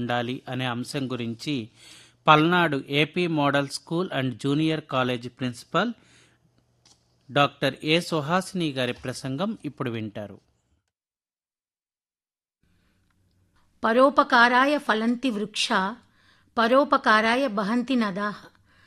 ఉండాలి అనే అంశం గురించి Palnadu AP model school and junior college principal doctor A Suhasini గారి ప్రసంగం ఇప్పుడు వింటారు పరోపకారాయ ఫలంతి వృక్ష పరోపకారాయ బహంతి నదాః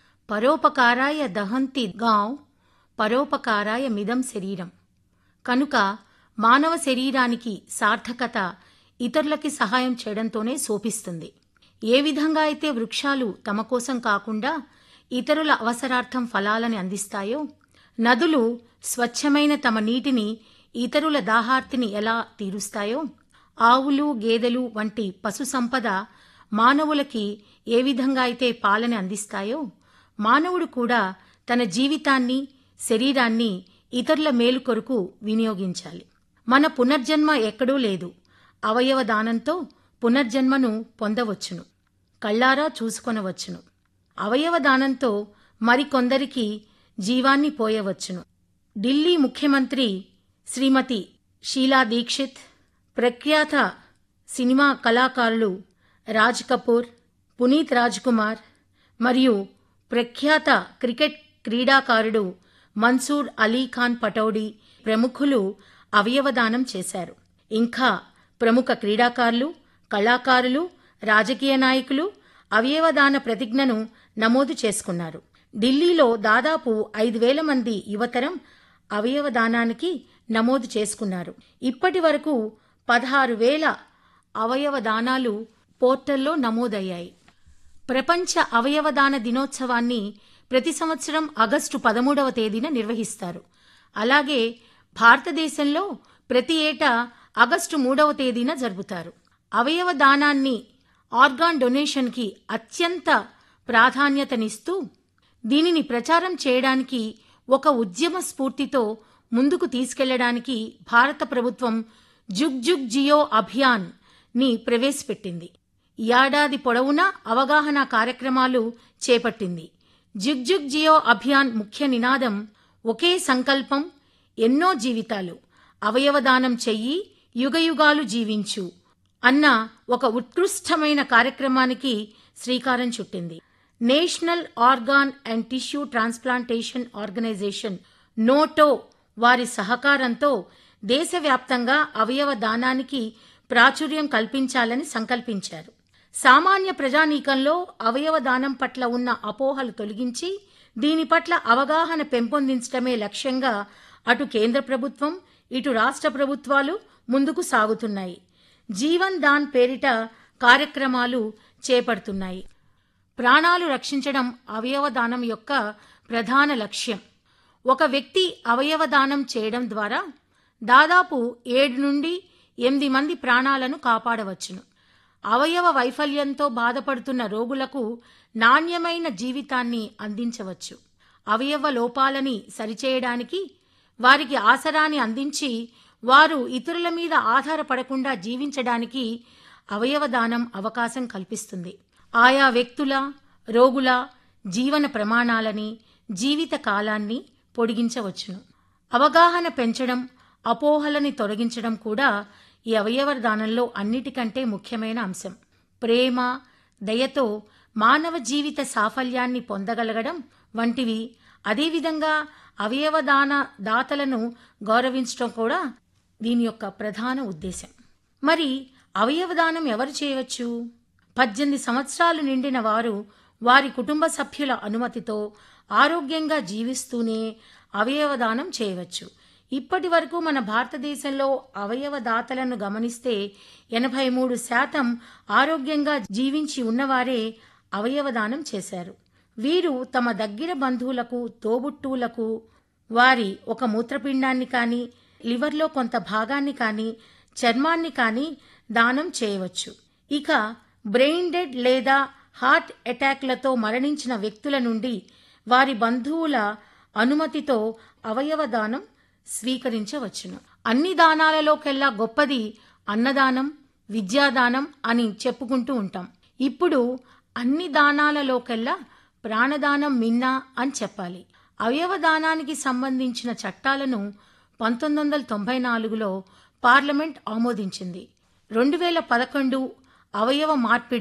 పరోపకారాయ దహంతి గాం పరోపకారాయ మిదం శరీరం కనుక మానవ శరీరానికి సార్థకత ఇతరులకి సహాయం చేయడంతోనే శోభిస్తుంది ఏ విధంగా అయితే వృక్షాలు తమ కోసం కాకుండా ఇతరుల అవసరార్థం ఫలాలని అందిస్తాయో నదులు స్వచ్ఛమైన తమ నీటిని ఇతరుల దాహార్తిని ఎలా తీరుస్తాయో ఆవులు గేదెలు వంటి పశు సంపద మానవులకి ఏ విధంగా అయితే పాలని అందిస్తాయో మానవుడు కూడా తన జీవితాన్ని శరీరాన్ని ఇతరుల మేలు కొరకు వినియోగించాలి మన పునర్జన్మ ఎక్కడూ లేదు అవయవ దానంతో పునర్జన్మను పొందవచ్చును కళ్ళారా చూసుకొనవచ్చును అవయవ దానంతో మరికొందరికి జీవాన్ని పోయవచ్చును ఢిల్లీ ముఖ్యమంత్రి శ్రీమతి షీలా దీక్షిత్ ప్రఖ్యాత సినిమా కళాకారులు రాజ్ కపూర్ పునీత్ రాజ్ కుమార్ మరియు ప్రఖ్యాత క్రికెట్ క్రీడాకారుడు మన్సూర్ అలీ ఖాన్ పటౌడీ ప్రముఖులు అవయవదానం చేశారు ఇంకా ప్రముఖ క్రీడాకారులు కళాకారులు రాజకీయ నాయకులు అవయవదాన ప్రతిజ్ఞను నమోదు చేసుకున్నారు ఢిల్లీలో దాదాపు ఐదు వేల మంది యువతరం అవయవదానానికి నమోదు చేసుకున్నారు ఇప్పటి వరకు పదహారు వేల అవయవ దానాలు పోర్టల్లో నమోదయ్యాయి ప్రపంచ అవయవదాన దినోత్సవాన్ని ప్రతి సంవత్సరం ఆగస్టు పదమూడవ తేదీన నిర్వహిస్తారు అలాగే భారతదేశంలో ప్రతి ఏటా ఆగస్టు మూడవ తేదీన జరుపుతారు అవయవ దానాన్ని ఆర్గాన్ డొనేషన్కి అత్యంత ప్రాధాన్యతనిస్తూ దీనిని ప్రచారం చేయడానికి ఒక ఉద్యమ స్ఫూర్తితో ముందుకు తీసుకెళ్లడానికి భారత ప్రభుత్వం జుగ్ జుగ్ జియో అభియాన్ ని ప్రవేశపెట్టింది ఏడాది పొడవునా అవగాహన కార్యక్రమాలు చేపట్టింది జుగ్ జుగ్ జియో అభియాన్ ముఖ్య నినాదం ఒకే సంకల్పం ఎన్నో జీవితాలు అవయవదానం చెయ్యి యుగయుగాలు జీవించు అన్న ఒక ఉత్కృష్టమైన కార్యక్రమానికి శ్రీకారం చుట్టింది national organ and tissue transplantation organisation NOTO వారి సహకారంతో దేశవ్యాప్తంగా అవయవ దానానికి ప్రాచుర్యం కల్పించాలని సంకల్పించారు సామాన్య ప్రజానీకంలో అవయవ దానం పట్ల ఉన్న అపోహలు తొలగించి దీని పట్ల అవగాహన పెంపొందించడమే లక్ష్యంగా అటు కేంద్ర ప్రభుత్వం ఇటు రాష్ట్ర ప్రభుత్వాలు ముందుకు సాగుతున్నాయి జీవన్ దాన్ పేరిట కార్యక్రమాలు చేపడుతున్నాయి ప్రాణాలు రక్షించడం అవయవదానం యొక్క ప్రధాన లక్ష్యం ఒక వ్యక్తి అవయవదానం చేయడం ద్వారా దాదాపు ఏడు నుండి ఎనిమిది మంది ప్రాణాలను కాపాడవచ్చును అవయవ వైఫల్యంతో బాధపడుతున్న రోగులకు నాణ్యమైన జీవితాన్ని అందించవచ్చు అవయవ లోపాలని సరిచేయడానికి వారికి ఆసరాన్ని అందించి వారు ఇతరుల మీద ఆధారపడకుండా జీవించడానికి అవయవదానం అవకాశం కల్పిస్తుంది ఆయా వ్యక్తుల రోగుల జీవన ప్రమాణాలని జీవిత కాలాన్ని పొడిగించవచ్చును అవగాహన పెంచడం అపోహలని తొలగించడం కూడా ఈ అవయవ దానంలో అన్నిటికంటే ముఖ్యమైన అంశం ప్రేమ దయతో మానవ జీవిత సాఫల్యాన్ని పొందగలగడం వంటివి అదేవిధంగా అవయవదాన దాతలను గౌరవించడం కూడా దీని యొక్క ప్రధాన ఉద్దేశం మరి అవయవదానం ఎవరు చేయవచ్చు పద్దెనిమిది సంవత్సరాలు నిండిన వారు వారి కుటుంబ సభ్యుల అనుమతితో ఆరోగ్యంగా జీవిస్తూనే అవయవదానం చేయవచ్చు ఇప్పటి వరకు మన భారతదేశంలో అవయవ దాతలను గమనిస్తే ఎనభై మూడు శాతం ఆరోగ్యంగా జీవించి ఉన్నవారే అవయవదానం చేశారు వీరు తమ దగ్గర బంధువులకు తోబుట్టువులకు వారి ఒక మూత్రపిండాన్ని కానీ లివర్లో కొంత భాగాన్ని కానీ చర్మాన్ని కానీ దానం చేయవచ్చు ఇక బ్రెయిన్ డెడ్ లేదా హార్ట్ అటాక్లతో మరణించిన వ్యక్తుల నుండి వారి బంధువుల అనుమతితో అవయవ దానం స్వీకరించవచ్చును అన్ని దానాలలోకెల్లా గొప్పది అన్నదానం విద్యాదానం అని చెప్పుకుంటూ ఉంటాం ఇప్పుడు అన్ని దానాలలోకెల్లా ప్రాణదానం మిన్నా అని చెప్పాలి అవయవ దానానికి సంబంధించిన చట్టాలను పంతొమ్మిది వందల తొంభై నాలుగులో పార్లమెంట్ ఆమోదించింది రెండు వేల పదకొండు అవయవ మార్పిడి